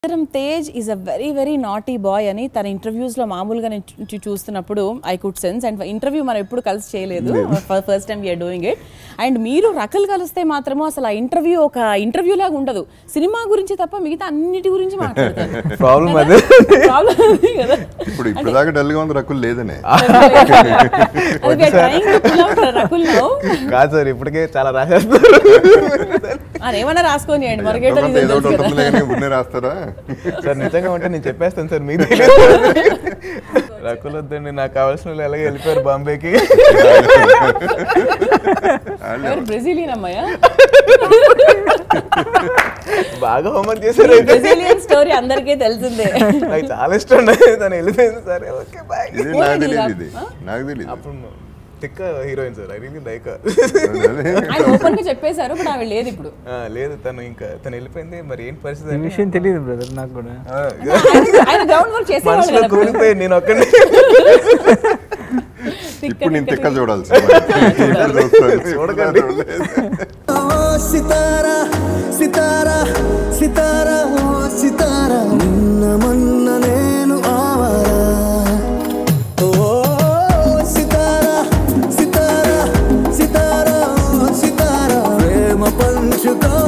ఇద్దరం Tej is a very very naughty boy అని తన ఇంటర్వ్యూస్ లో మామూలుగా నేను చూ- చూస్తున్నప్పుడు I could sense and interview మనం ఎప్పుడు కలిసి చేయలేదు first time you're doing it and మీరు రకలు కలిస్తే మాత్రము అసలు ఆ ఇంటర్వ్యూ ఒక ఇంటర్వ్యూ లాగా ఉండదు సినిమా గురించి తప్ప మిగతా అన్నిటి గురించి మాట్లాడతారు ప్రాబ్లం అదే Problem అది కదా ఇప్పుడు ఇప్పుడు దాకా డల్ గా ఉంది రకుల్ లేదనే అది we are trying to pull out Rakul now. కాదు సార్ ఇప్పటికే చాలా రాసేస్తారు అని ఏమన్నా రాసుకొని అండి ఎంతో మరిగేటో కొంత ఏదో ఒకటి ఉంటుందిలే కానీ ఉన్నే రాస్తారా సార్ నిజంగా ఉంటే నేను చెప్పేస్తాను సార్ మీకు రకులు వద్దండి నాకు కావాల్సిన వాళ్ళు ఎలాగ వెళ్ళిపోయారు బాంబేకి ఎవరు బ్రెజిలియన్ అమ్మాయా బాగా హోంవర్క్ చేశారు అయితే. బ్రెజిలియన్ స్టోరీ అందరికీ తెలిసిందే నాకు చాలా ఇష్టం ఉండే తను వెళ్ళిపోయింది సరే ఓకే బాయ్ ఇది నాకు తెలియదు ఇది నాకు తెలియదు అప్పుడు తిక్క heroine sir I really like ఆయన ఓపెన్ గా చెప్పేశారు బట్ ఆవిడ లేదు ఇప్పుడు లేదు తను ఇంకా తను వెళ్ళిపోయింది మరి ఏంటి పరిస్థితి ఈ అంటే, విషయం తెలియదు బ్రదర్ నాకు కూడా ఆ, ఆయన- ఆయన గ్రౌండ్ వర్క్ చేసేవాళ్ళు మనసులో కదా ఇప్పుడు. కూలిపోయి నేను ఒక్కడిని ఇప్పుడు నేను తిక్క చూడాలి చూడకండి. ఓ సితారా సితారా సితారా ఓ సితారా నిన్న మొన్న నేను ఆవారా ఓ సితారా సితారా సితారా ఓ సితారా ప్రేమ పంచుకో